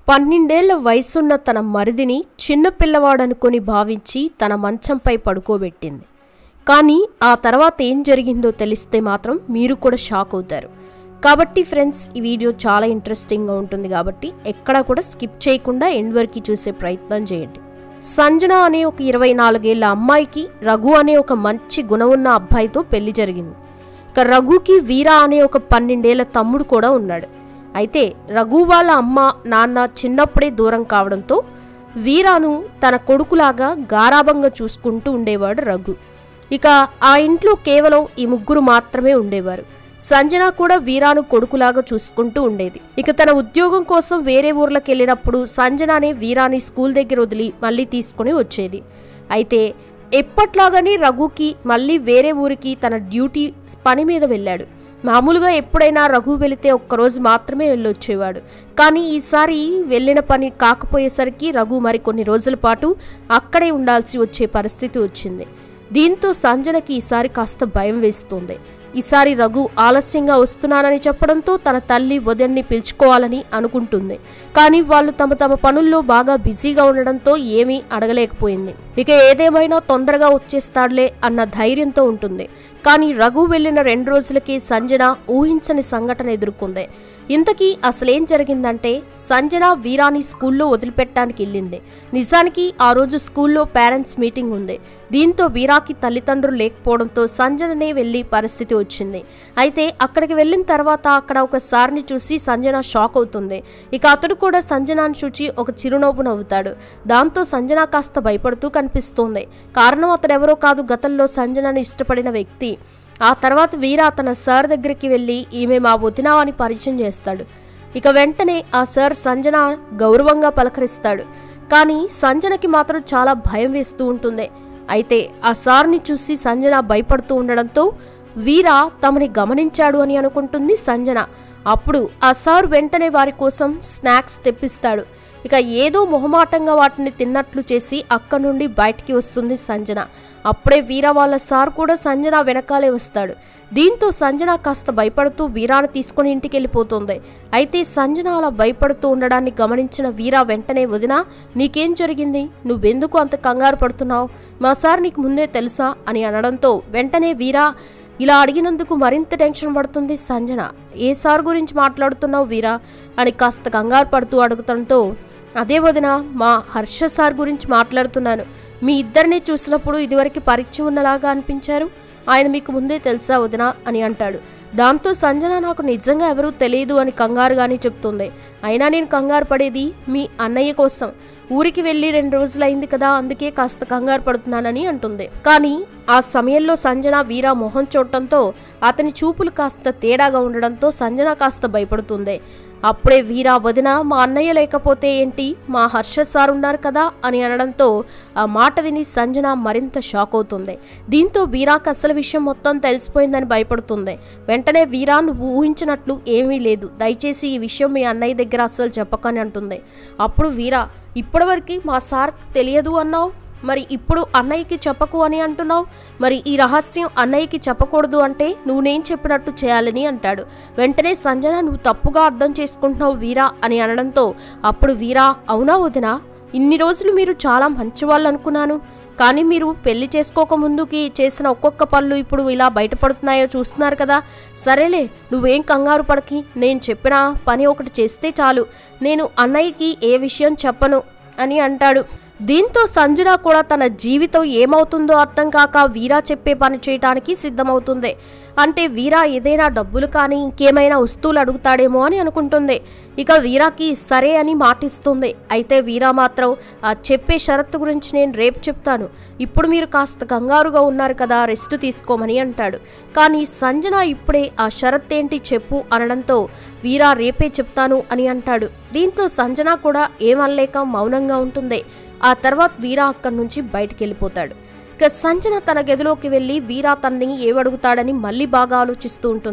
పన్నెండేళ్ల వయసున్న తన మరిదిని చిన్న పిల్లవాడనుకొని భావించి తన మంచంపై పడుకోబెట్టింది కానీ ఆ తర్వాత ఏం జరిగిందో తెలిస్తే మాత్రం మీరు కూడా షాక్ అవుతారు కాబట్టి ఫ్రెండ్స్ ఈ వీడియో చాలా ఇంట్రెస్టింగ్గా ఉంటుంది కాబట్టి ఎక్కడా కూడా స్కిప్ చేయకుండా ఎండ్ వరకు చూసే ప్రయత్నం చేయండి సంజన అనే ఒక ఇరవై నాలుగేళ్ల అమ్మాయికి రఘు అనే ఒక మంచి గుణమున్న అబ్బాయితో పెళ్లి జరిగింది ఇక రఘుకి వీరా అనే ఒక పన్నెండేళ్ల తమ్ముడు కూడా ఉన్నాడు అయితే రఘు వాళ్ళ అమ్మ నాన్న చిన్నప్పుడే దూరం కావడంతో వీరాను తన కొడుకులాగా గారాబంగా చూసుకుంటూ ఉండేవాడు రఘు ఇక ఆ ఇంట్లో కేవలం ఈ ముగ్గురు మాత్రమే ఉండేవారు సంజన కూడా వీరాను కొడుకులాగా చూసుకుంటూ ఉండేది ఇక తన ఉద్యోగం కోసం వేరే ఊర్లకు వెళ్ళినప్పుడు సంజనానే వీరాని స్కూల్ దగ్గర వదిలి మళ్ళీ తీసుకుని వచ్చేది అయితే ఎప్పట్లాగానే రఘుకి మళ్ళీ వేరే ఊరికి తన డ్యూటీ పని మీద వెళ్ళాడు మామూలుగా ఎప్పుడైనా రఘు వెళితే ఒక్కరోజు మాత్రమే వెళ్ళొచ్చేవాడు కానీ ఈసారి వెళ్ళిన పని కాకపోయేసరికి రఘు మరి కొన్ని రోజుల పాటు అక్కడే ఉండాల్సి వచ్చే పరిస్థితి వచ్చింది దీంతో సంజనకి ఈసారి కాస్త భయం వేస్తుంది ఈసారి రఘు ఆలస్యంగా వస్తున్నానని చెప్పడంతో తన తల్లి వదిన్ని పిలుచుకోవాలని అనుకుంటుంది కానీ వాళ్ళు తమ తమ పనుల్లో బాగా బిజీగా ఉండడంతో ఏమీ అడగలేకపోయింది ఇక ఏదేమైనా తొందరగా వచ్చేస్తాడులే అన్న ధైర్యంతో ఉంటుంది కానీ రఘు వెళ్ళిన రెండు రోజులకి సంజన ఊహించని సంఘటన ఎదుర్కొంది ఇంతకీ అసలేం జరిగిందంటే సంజన వీరాని స్కూల్లో వదిలిపెట్టడానికి వెళ్ళింది నిజానికి ఆ రోజు స్కూల్లో పేరెంట్స్ మీటింగ్ ఉంది దీంతో వీరాకి తల్లిదండ్రులు లేకపోవడంతో సంజననే వెళ్ళి పరిస్థితి వచ్చింది అయితే అక్కడికి వెళ్ళిన తర్వాత అక్కడ ఒక సార్ని చూసి సంజన షాక్ అవుతుంది ఇక అతడు కూడా సంజనాన్ని చూచి ఒక చిరునవ్వు నవ్వుతాడు దాంతో సంజన కాస్త భయపడుతూ కనిపిస్తోంది కారణం అతడెవరో కాదు గతంలో సంజనను ఇష్టపడిన వ్యక్తి ఆ తర్వాత వీర తన సార్ దగ్గరికి వెళ్ళి ఈమె మా వదినా అని పరిచయం చేస్తాడు ఇక వెంటనే ఆ సార్ సంజన గౌరవంగా పలకరిస్తాడు కానీ సంజనకి మాత్రం చాలా భయం వేస్తూ ఉంటుంది అయితే ఆ సార్ని చూసి సంజన భయపడుతూ ఉండడంతో వీర తమని గమనించాడు అని అనుకుంటుంది సంజన అప్పుడు ఆ సార్ వెంటనే వారి కోసం స్నాక్స్ తెప్పిస్తాడు ఇక ఏదో మొహమాటంగా వాటిని తిన్నట్లు చేసి అక్కడి నుండి బయటికి వస్తుంది సంజన అప్పుడే వీర వాళ్ళ సార్ కూడా సంజన వెనకాలే వస్తాడు దీంతో సంజన కాస్త భయపడుతూ వీరాను తీసుకుని ఇంటికి వెళ్ళిపోతుంది అయితే సంజన అలా భయపడుతూ ఉండడాన్ని గమనించిన వీరా వెంటనే వదినా నీకేం జరిగింది నువ్వెందుకు అంత కంగారు పడుతున్నావు మా సార్ నీకు ముందే తెలుసా అని అనడంతో వెంటనే వీరా ఇలా అడిగినందుకు మరింత టెన్షన్ పడుతుంది సంజన ఏ సార్ గురించి మాట్లాడుతున్నావు వీరా అని కాస్త కంగారు పడుతూ అడుగుతంతో అదే వదిన మా హర్ష సార్ గురించి మాట్లాడుతున్నాను మీ ఇద్దరిని చూసినప్పుడు ఇదివరకు పరిచయం ఉన్నలాగా అనిపించారు ఆయన మీకు ముందే తెలుసా వదిన అని అంటాడు దాంతో సంజన నాకు నిజంగా ఎవరూ తెలియదు అని కంగారుగానే చెప్తుంది అయినా నేను కంగారు పడేది మీ అన్నయ్య కోసం ఊరికి వెళ్ళి రెండు రోజులైంది కదా అందుకే కాస్త కంగారు పడుతున్నానని అంటుంది కానీ ఆ సమయంలో సంజన వీరా మొహం చూడటంతో అతని చూపులు కాస్త తేడాగా ఉండడంతో సంజన కాస్త భయపడుతుంది అప్పుడే వీరా వదిన మా అన్నయ్య లేకపోతే ఏంటి మా హర్ష సార్ ఉన్నారు కదా అని అనడంతో ఆ మాట విని సంజన మరింత షాక్ అవుతుంది దీంతో వీరాకు అసలు విషయం మొత్తం తెలిసిపోయిందని భయపడుతుంది వెంటనే వీరా నువ్వు ఊహించినట్లు ఏమీ లేదు దయచేసి ఈ విషయం మీ అన్నయ్య దగ్గర అస్సలు చెప్పకని అంటుంది అప్పుడు వీరా ఇప్పటివరకు మా సార్ తెలియదు అన్నావు మరి ఇప్పుడు అన్నయ్యకి చెప్పకు అని అంటున్నావు మరి ఈ రహస్యం అన్నయ్యకి చెప్పకూడదు అంటే నువ్వు నేను చెప్పినట్టు చేయాలని అంటాడు వెంటనే సంజన నువ్వు తప్పుగా అర్థం చేసుకుంటున్నావు వీరా అని అనడంతో అప్పుడు వీరా అవునా వదినా ఇన్ని రోజులు మీరు చాలా మంచివాళ్ళు అనుకున్నాను కానీ మీరు పెళ్లి చేసుకోక ముందుకి చేసిన ఒక్కొక్క పనులు ఇప్పుడు ఇలా బయటపడుతున్నాయో చూస్తున్నారు కదా సరేలే నువ్వేం కంగారు పడకి నేను చెప్పిన పని ఒకటి చేస్తే చాలు నేను అన్నయ్యకి ఏ విషయం చెప్పను అని అంటాడు దీంతో సంజన కూడా తన జీవితం ఏమవుతుందో అర్థం కాక వీరా చెప్పే పని చేయటానికి సిద్ధమవుతుంది అంటే వీరా ఏదైనా డబ్బులు కానీ ఇంకేమైనా వస్తువులు అడుగుతాడేమో అని అనుకుంటుంది ఇక వీరాకి సరే అని మాటిస్తుంది అయితే వీరా మాత్రం ఆ చెప్పే షరత్తు గురించి నేను రేపు చెప్తాను ఇప్పుడు మీరు కాస్త కంగారుగా ఉన్నారు కదా రెస్ట్ తీసుకోమని అంటాడు కానీ సంజన ఇప్పుడే ఆ షరత్ ఏంటి చెప్పు అనడంతో వీరా రేపే చెప్తాను అని అంటాడు దీంతో సంజన కూడా ఏమనలేక మౌనంగా ఉంటుంది ఆ తర్వాత వీరా అక్కడి నుంచి బయటికి వెళ్ళిపోతాడు ఇక సంజన తన గదిలోకి వెళ్ళి వీరా తనని ఏమడుగుతాడని మళ్ళీ బాగా ఆలోచిస్తూ ఉంటుంది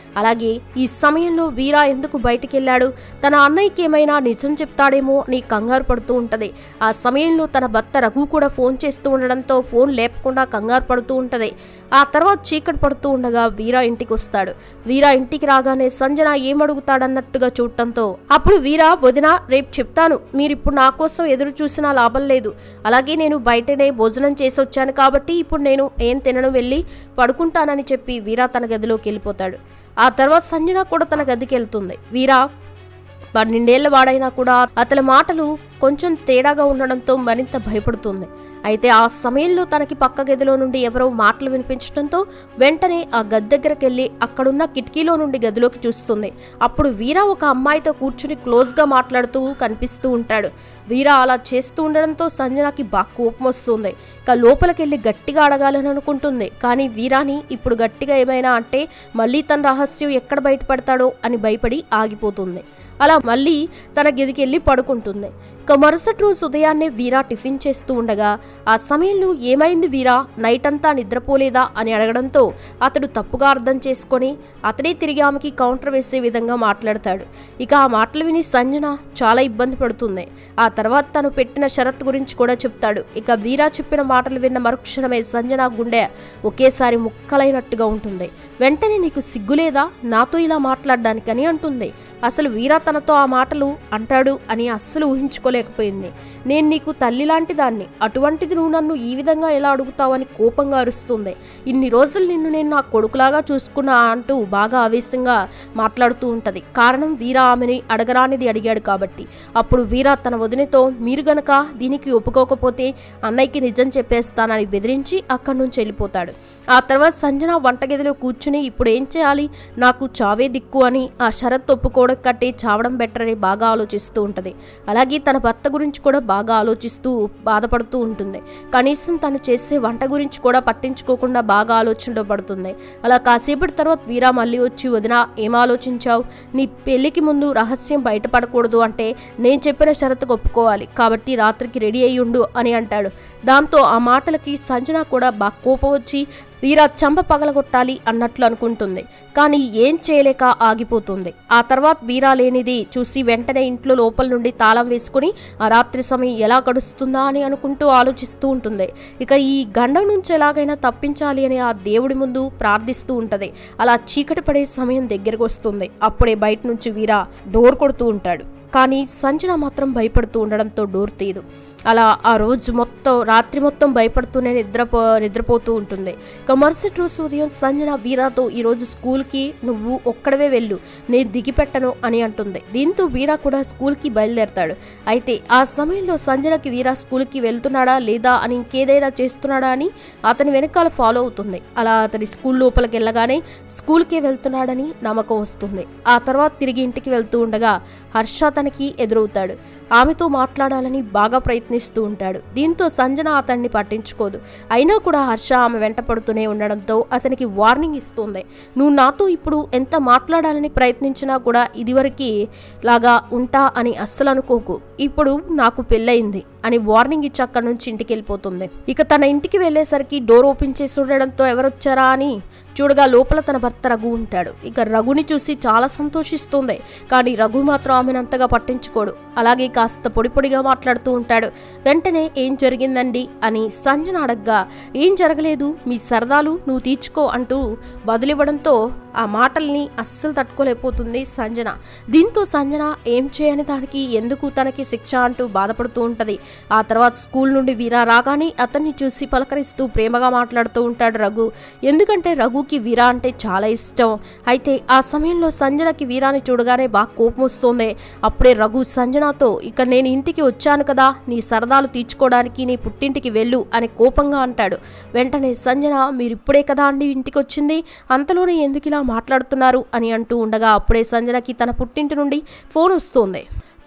అలాగే ఈ సమయంలో వీరా ఎందుకు బయటికెళ్ళాడు తన అన్నయ్యకి ఏమైనా నిజం చెప్తాడేమో అని కంగారు పడుతూ ఉంటది ఆ సమయంలో తన భర్త రఘు కూడా ఫోన్ చేస్తూ ఉండడంతో ఫోన్ లేపకుండా కంగారు పడుతూ ఉంటది ఆ తర్వాత చీకటి పడుతూ ఉండగా వీరా ఇంటికి వస్తాడు వీరా ఇంటికి రాగానే సంజన ఏమడుగుతాడన్నట్టుగా చూడటంతో అప్పుడు వీరా వదిన రేపు చెప్తాను మీరిప్పుడు నా కోసం ఎదురు చూసినా లాభం లేదు అలాగే నేను బయటనే భోజనం చేసి వచ్చాను కాబట్టి ఇప్పుడు నేను ఏం తినను వెళ్ళి పడుకుంటానని చెప్పి వీరా తన గదిలోకి వెళ్ళిపోతాడు ఆ తర్వాత సంజన కూడా తన గదికి వెళ్తుంది వీరా పన్నెండేళ్ల వాడైనా కూడా అతని మాటలు కొంచెం తేడాగా ఉండడంతో మరింత భయపడుతుంది అయితే ఆ సమయంలో తనకి పక్క గదిలో నుండి ఎవరో మాటలు వినిపించడంతో వెంటనే ఆ గది దగ్గరికి వెళ్ళి అక్కడున్న కిటికీలో నుండి గదిలోకి చూస్తుంది అప్పుడు వీరా ఒక అమ్మాయితో కూర్చుని క్లోజ్గా మాట్లాడుతూ కనిపిస్తూ ఉంటాడు వీరా అలా చేస్తూ ఉండడంతో సంజనకి బాగా కోపం వస్తుంది ఇక లోపలికి వెళ్ళి గట్టిగా అడగాలని అనుకుంటుంది కానీ వీరాని ఇప్పుడు గట్టిగా ఏమైనా అంటే మళ్ళీ తన రహస్యం ఎక్కడ బయటపడతాడో అని భయపడి ఆగిపోతుంది అలా మళ్ళీ తన గదికి వెళ్ళి పడుకుంటుంది ఇక మరుసటి రోజు ఉదయాన్నే వీరా టిఫిన్ చేస్తూ ఉండగా ఆ సమయంలో ఏమైంది వీరా నైట్ అంతా నిద్రపోలేదా అని అడగడంతో అతడు తప్పుగా అర్థం చేసుకొని అతడే తిరిగి ఆమెకి కౌంటర్ వేసే విధంగా మాట్లాడతాడు ఇక ఆ మాటలు విని సంజన చాలా ఇబ్బంది పడుతుంది ఆ తర్వాత తను పెట్టిన షరత్ గురించి కూడా చెప్తాడు ఇక వీరా చెప్పిన మాటలు విన్న మరుక్షణమే సంజన గుండె ఒకేసారి ముక్కలైనట్టుగా ఉంటుంది వెంటనే నీకు సిగ్గులేదా నాతో ఇలా మాట్లాడడానికని అంటుంది అసలు వీరా తనతో ఆ మాటలు అంటాడు అని అస్సలు ఊహించుకోలేకపోయింది నేను నీకు తల్లి లాంటి దాన్ని అటువంటిది నువ్వు నన్ను ఈ విధంగా ఎలా అడుగుతావని కోపంగా అరుస్తుంది ఇన్ని రోజులు నిన్ను నేను నా కొడుకులాగా చూసుకున్నా అంటూ బాగా ఆవేశంగా మాట్లాడుతూ ఉంటది కారణం వీరా ఆమెని అడగరానిది అడిగాడు కాబట్టి అప్పుడు వీరా తన వదినతో మీరు గనక దీనికి ఒప్పుకోకపోతే అన్నయ్యకి నిజం చెప్పేస్తానని బెదిరించి అక్కడి నుంచి వెళ్ళిపోతాడు ఆ తర్వాత సంజన వంటగదిలో కూర్చుని ఇప్పుడు ఏం చేయాలి నాకు చావే దిక్కు అని ఆ షరత్ ఒప్పుకోవడం కంటే చావడం బెటర్ అని బాగా ఆలోచిస్తూ ఉంటుంది అలాగే తన భర్త గురించి కూడా బాగా ఆలోచిస్తూ బాధపడుతూ ఉంటుంది కనీసం తను చేసే వంట గురించి కూడా పట్టించుకోకుండా బాగా ఆలోచనలో పడుతుంది అలా కాసేపటి తర్వాత వీరా మళ్ళీ వచ్చి వదిన ఏం ఆలోచించావు నీ పెళ్లికి ముందు రహస్యం బయటపడకూడదు అంటే నేను చెప్పిన షరతుకు ఒప్పుకోవాలి కాబట్టి రాత్రికి రెడీ అయ్యి ఉండు అని అంటాడు దాంతో ఆ మాటలకి సంజన కూడా బాగా కోపం వచ్చి వీరా చంప పగలగొట్టాలి అన్నట్లు అనుకుంటుంది కానీ ఏం చేయలేక ఆగిపోతుంది ఆ తర్వాత వీరా లేనిది చూసి వెంటనే ఇంట్లో లోపల నుండి తాళం వేసుకుని ఆ రాత్రి సమయం ఎలా గడుస్తుందా అని అనుకుంటూ ఆలోచిస్తూ ఉంటుంది ఇక ఈ గండం నుంచి ఎలాగైనా తప్పించాలి అని ఆ దేవుడి ముందు ప్రార్థిస్తూ ఉంటది అలా చీకటి పడే సమయం దగ్గరకు వస్తుంది అప్పుడే బయట నుంచి వీరా డోర్ కొడుతూ ఉంటాడు కానీ సంజన మాత్రం భయపడుతూ ఉండడంతో డోర్ తీయదు అలా ఆ రోజు మొత్తం రాత్రి మొత్తం భయపడుతూనే నిద్రపో నిద్రపోతూ ఉంటుంది ఇక మరుసటి రోజు ఉదయం సంజన వీరాతో ఈరోజు స్కూల్కి నువ్వు ఒక్కడవే వెళ్ళు నేను దిగిపెట్టను అని అంటుంది దీంతో వీరా కూడా స్కూల్కి బయలుదేరతాడు అయితే ఆ సమయంలో సంజనకి వీరా స్కూల్కి వెళ్తున్నాడా లేదా అని ఇంకేదైనా చేస్తున్నాడా అని అతని వెనకాల ఫాలో అవుతుంది అలా అతని స్కూల్ లోపలికి వెళ్ళగానే స్కూల్కే వెళ్తున్నాడని నమ్మకం వస్తుంది ఆ తర్వాత తిరిగి ఇంటికి వెళ్తూ ఉండగా హర్ష తనకి ఎదురవుతాడు ఆమెతో మాట్లాడాలని బాగా ప్రయత్నిస్తూ ఉంటాడు దీంతో సంజన అతన్ని పట్టించుకోదు అయినా కూడా హర్ష ఆమె వెంట పడుతూనే ఉండడంతో అతనికి వార్నింగ్ ఇస్తుంది నువ్వు నాతో ఇప్పుడు ఎంత మాట్లాడాలని ప్రయత్నించినా కూడా ఇదివరకు లాగా ఉంటా అని అస్సలు అనుకోకు ఇప్పుడు నాకు పెళ్ళయింది అని వార్నింగ్ ఇచ్చి అక్కడి నుంచి ఇంటికి వెళ్ళిపోతుంది ఇక తన ఇంటికి వెళ్ళేసరికి డోర్ ఓపెన్ చేసి ఉండడంతో ఎవరొచ్చారా అని చూడగా లోపల తన భర్త రఘు ఉంటాడు ఇక రఘుని చూసి చాలా సంతోషిస్తుంది కానీ రఘు మాత్రం ఆమెను అంతగా పట్టించుకోడు అలాగే కాస్త పొడి పొడిగా మాట్లాడుతూ ఉంటాడు వెంటనే ఏం జరిగిందండి అని సంజన అడగ్గా ఏం జరగలేదు మీ సరదాలు నువ్వు తీర్చుకో అంటూ బదులివ్వడంతో ఆ మాటల్ని అస్సలు తట్టుకోలేకపోతుంది సంజన దీంతో సంజన ఏం చేయని దానికి ఎందుకు తనకి శిక్ష అంటూ బాధపడుతూ ఉంటది ఆ తర్వాత స్కూల్ నుండి వీరా రాగానే అతన్ని చూసి పలకరిస్తూ ప్రేమగా మాట్లాడుతూ ఉంటాడు రఘు ఎందుకంటే రఘుకి వీరా అంటే చాలా ఇష్టం అయితే ఆ సమయంలో సంజనకి వీరాని చూడగానే బాగా కోపం వస్తుంది అప్పుడే రఘు సంజనతో ఇక నేను ఇంటికి వచ్చాను కదా నీ సరదాలు తీర్చుకోవడానికి నీ పుట్టింటికి వెళ్ళు అని కోపంగా అంటాడు వెంటనే సంజన మీరు ఇప్పుడే కదా అండి ఇంటికి వచ్చింది అంతలోనే ఎందుకు ఇలా మాట్లాడుతున్నారు అని అంటూ ఉండగా అప్పుడే సంజనకి తన పుట్టింటి నుండి ఫోన్ వస్తుంది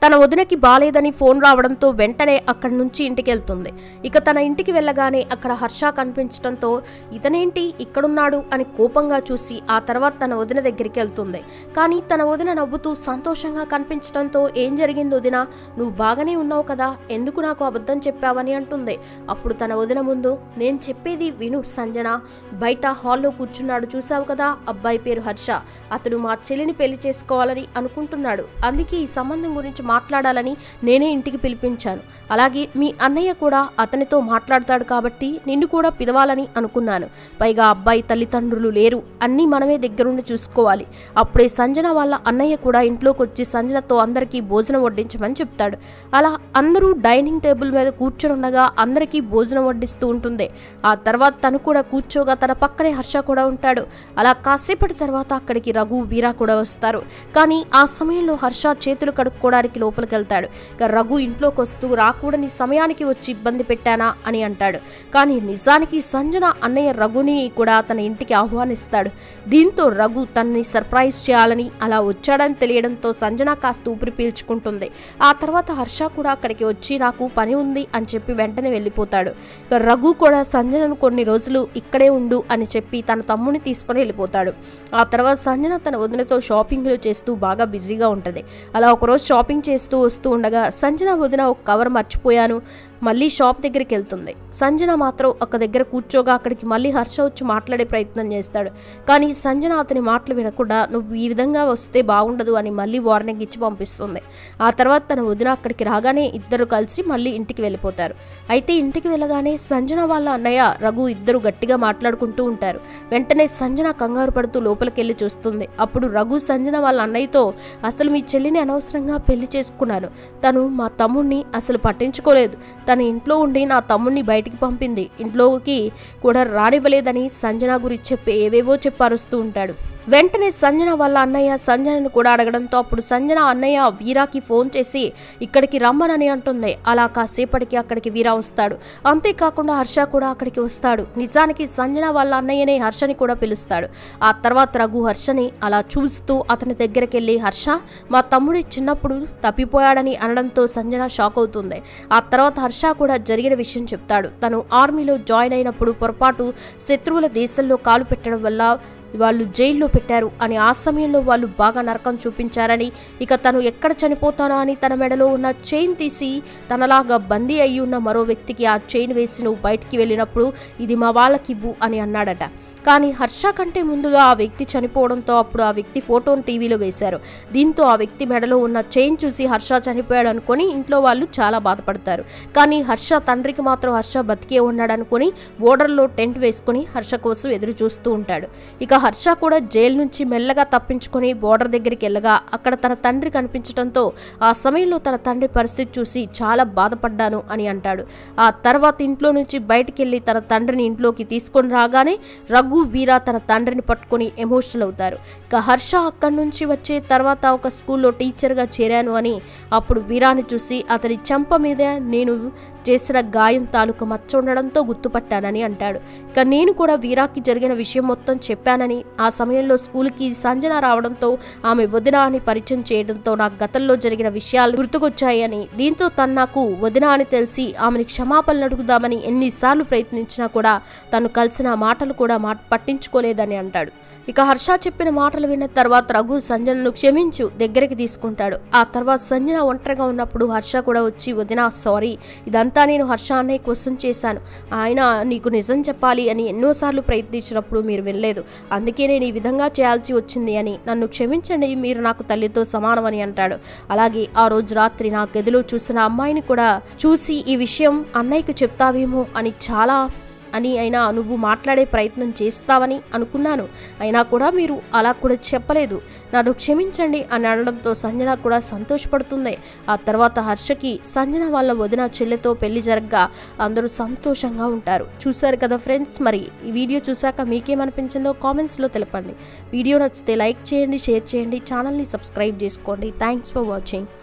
తన వదినకి బాలేదని ఫోన్ రావడంతో వెంటనే అక్కడి నుంచి ఇంటికి వెళ్తుంది ఇక తన ఇంటికి వెళ్ళగానే అక్కడ హర్ష కనిపించడంతో ఇతనేంటి ఇక్కడున్నాడు అని కోపంగా చూసి ఆ తర్వాత తన వదిన దగ్గరికి వెళ్తుంది కానీ తన వదిన నవ్వుతూ సంతోషంగా కనిపించడంతో ఏం జరిగింది వదిన నువ్వు బాగానే ఉన్నావు కదా ఎందుకు నాకు అబద్ధం చెప్పావని అంటుంది అప్పుడు తన వదిన ముందు నేను చెప్పేది విను సంజన బయట హాల్లో కూర్చున్నాడు చూసావు కదా అబ్బాయి పేరు హర్ష అతడు మా చెల్లిని పెళ్లి చేసుకోవాలని అనుకుంటున్నాడు అందుకే ఈ సంబంధం గురించి మాట్లాడాలని నేనే ఇంటికి పిలిపించాను అలాగే మీ అన్నయ్య కూడా అతనితో మాట్లాడతాడు కాబట్టి నిన్ను కూడా పిలవాలని అనుకున్నాను పైగా అబ్బాయి తల్లిదండ్రులు లేరు అన్నీ మనమే దగ్గరుండి చూసుకోవాలి అప్పుడే సంజన వాళ్ళ అన్నయ్య కూడా ఇంట్లోకి వచ్చి సంజనతో అందరికీ భోజనం వడ్డించమని చెప్తాడు అలా అందరూ డైనింగ్ టేబుల్ మీద కూర్చొని ఉండగా అందరికీ భోజనం వడ్డిస్తూ ఉంటుంది ఆ తర్వాత తను కూడా కూర్చోగా తన పక్కనే హర్ష కూడా ఉంటాడు అలా కాసేపటి తర్వాత అక్కడికి రఘు వీరా కూడా వస్తారు కానీ ఆ సమయంలో హర్ష చేతులు కడుక్కోవడానికి లోపలికి వెళ్తాడు ఇక రఘు ఇంట్లోకి వస్తూ రాకూడని సమయానికి వచ్చి ఇబ్బంది పెట్టానా అని అంటాడు కానీ నిజానికి సంజన అన్నయ్య రఘుని కూడా తన ఇంటికి ఆహ్వానిస్తాడు దీంతో రఘు తనని సర్ప్రైజ్ చేయాలని అలా వచ్చాడని తెలియడంతో సంజన కాస్త ఊపిరి పీల్చుకుంటుంది ఆ తర్వాత హర్ష కూడా అక్కడికి వచ్చి నాకు పని ఉంది అని చెప్పి వెంటనే వెళ్ళిపోతాడు ఇక రఘు కూడా సంజనను కొన్ని రోజులు ఇక్కడే ఉండు అని చెప్పి తన తమ్ముని తీసుకొని వెళ్ళిపోతాడు ఆ తర్వాత సంజన తన వదినతో షాపింగ్లు చేస్తూ బాగా బిజీగా ఉంటుంది అలా ఒకరోజు షాపింగ్ చేస్తూ వస్తూ ఉండగా సంజన వదిన ఒక కవర్ మర్చిపోయాను మళ్ళీ షాప్ దగ్గరికి వెళ్తుంది సంజన మాత్రం ఒక దగ్గర కూర్చోగా అక్కడికి మళ్ళీ హర్ష వచ్చి మాట్లాడే ప్రయత్నం చేస్తాడు కానీ సంజన అతని మాటలు వినకుండా నువ్వు ఈ విధంగా వస్తే బాగుండదు అని మళ్ళీ వార్నింగ్ ఇచ్చి పంపిస్తుంది ఆ తర్వాత తన వదిన అక్కడికి రాగానే ఇద్దరు కలిసి మళ్ళీ ఇంటికి వెళ్ళిపోతారు అయితే ఇంటికి వెళ్ళగానే సంజన వాళ్ళ అన్నయ్య రఘు ఇద్దరు గట్టిగా మాట్లాడుకుంటూ ఉంటారు వెంటనే సంజన కంగారు పడుతూ లోపలికి వెళ్ళి చూస్తుంది అప్పుడు రఘు సంజన వాళ్ళ అన్నయ్యతో అసలు మీ చెల్లిని అనవసరంగా పెళ్లి చేసుకున్నాను తను మా తమ్ముణ్ణి అసలు పట్టించుకోలేదు తన ఇంట్లో ఉండి నా తమ్ముణ్ణి బయటికి పంపింది ఇంట్లోకి కూడా రానివ్వలేదని సంజన గురించి చెప్పి ఏవేవో చెప్పారుస్తూ ఉంటాడు వెంటనే సంజన వాళ్ళ అన్నయ్య సంజనను కూడా అడగడంతో అప్పుడు సంజన అన్నయ్య వీరాకి ఫోన్ చేసి ఇక్కడికి రమ్మనని అంటుంది అలా కాసేపటికి అక్కడికి వీరా వస్తాడు అంతేకాకుండా హర్ష కూడా అక్కడికి వస్తాడు నిజానికి సంజన వాళ్ళ అన్నయ్యనే హర్షని కూడా పిలుస్తాడు ఆ తర్వాత రఘు హర్షని అలా చూస్తూ అతని దగ్గరికి వెళ్ళి హర్ష మా తమ్ముడి చిన్నప్పుడు తప్పిపోయాడని అనడంతో సంజన షాక్ అవుతుంది ఆ తర్వాత హర్ష కూడా జరిగిన విషయం చెప్తాడు తను ఆర్మీలో జాయిన్ అయినప్పుడు పొరపాటు శత్రువుల దేశంలో కాలు పెట్టడం వల్ల వాళ్ళు జైల్లో పెట్టారు అని ఆ సమయంలో వాళ్ళు బాగా నరకం చూపించారని ఇక తను ఎక్కడ చనిపోతానా అని తన మెడలో ఉన్న చైన్ తీసి తనలాగా బందీ అయి ఉన్న మరో వ్యక్తికి ఆ చైన్ వేసి నువ్వు బయటికి వెళ్ళినప్పుడు ఇది మా వాళ్ళకివ్వు అని అన్నాడట కానీ హర్ష కంటే ముందుగా ఆ వ్యక్తి చనిపోవడంతో అప్పుడు ఆ వ్యక్తి ఫోటోను టీవీలో వేశారు దీంతో ఆ వ్యక్తి మెడలో ఉన్న చైన్ చూసి హర్ష చనిపోయాడు అనుకొని ఇంట్లో వాళ్ళు చాలా బాధపడతారు కానీ హర్ష తండ్రికి మాత్రం హర్ష బతికే ఉన్నాడు అనుకొని బోర్డర్లో టెంట్ వేసుకొని హర్ష కోసం ఎదురు చూస్తూ ఉంటాడు ఇక హర్ష కూడా జైలు నుంచి మెల్లగా తప్పించుకొని బోర్డర్ దగ్గరికి వెళ్ళగా అక్కడ తన తండ్రి కనిపించడంతో ఆ సమయంలో తన తండ్రి పరిస్థితి చూసి చాలా బాధపడ్డాను అని అంటాడు ఆ తర్వాత ఇంట్లో నుంచి బయటికి వెళ్ళి తన తండ్రిని ఇంట్లోకి తీసుకొని రాగానే రఘు వీరా తన తండ్రిని పట్టుకొని ఎమోషనల్ అవుతారు ఇక హర్ష అక్కడి నుంచి వచ్చే తర్వాత ఒక స్కూల్లో టీచర్గా చేరాను అని అప్పుడు వీరాని చూసి అతని చెంప మీద నేను చేసిన గాయం తాలూకు మచ్చ ఉండడంతో గుర్తుపట్టానని అంటాడు ఇక నేను కూడా వీరాకి జరిగిన విషయం మొత్తం చెప్పానని ఆ సమయంలో స్కూల్కి సంజన రావడంతో ఆమె వదిన అని పరిచయం చేయడంతో నాకు గతంలో జరిగిన విషయాలు గుర్తుకొచ్చాయని దీంతో తను నాకు వదిన అని తెలిసి ఆమెని క్షమాపణలు అడుగుదామని ఎన్నిసార్లు ప్రయత్నించినా కూడా తను కలిసిన మాటలు కూడా మాట పట్టించుకోలేదని అంటాడు ఇక హర్ష చెప్పిన మాటలు విన్న తర్వాత రఘు సంజనను క్షమించు దగ్గరికి తీసుకుంటాడు ఆ తర్వాత సంజన ఒంటరిగా ఉన్నప్పుడు హర్ష కూడా వచ్చి వదిన సారీ ఇదంతా నేను హర్ష అన్నయ్య క్వశ్చన్ చేశాను ఆయన నీకు నిజం చెప్పాలి అని ఎన్నోసార్లు ప్రయత్నించినప్పుడు మీరు వినలేదు అందుకే నేను ఈ విధంగా చేయాల్సి వచ్చింది అని నన్ను క్షమించండి మీరు నాకు తల్లితో సమానమని అంటాడు అలాగే ఆ రోజు రాత్రి నా గదిలో చూసిన అమ్మాయిని కూడా చూసి ఈ విషయం అన్నయ్యకు చెప్తావేమో అని చాలా అని అయినా నువ్వు మాట్లాడే ప్రయత్నం చేస్తావని అనుకున్నాను అయినా కూడా మీరు అలా కూడా చెప్పలేదు నన్ను క్షమించండి అని అనడంతో సంజన కూడా సంతోషపడుతుంది ఆ తర్వాత హర్షకి సంజన వాళ్ళ వదిన చెల్లెతో పెళ్లి జరగ్గా అందరూ సంతోషంగా ఉంటారు చూశారు కదా ఫ్రెండ్స్ మరి ఈ వీడియో చూశాక మీకేమనిపించిందో కామెంట్స్లో తెలపండి వీడియో నచ్చితే లైక్ చేయండి షేర్ చేయండి ఛానల్ని సబ్స్క్రైబ్ చేసుకోండి థ్యాంక్స్ ఫర్ వాచింగ్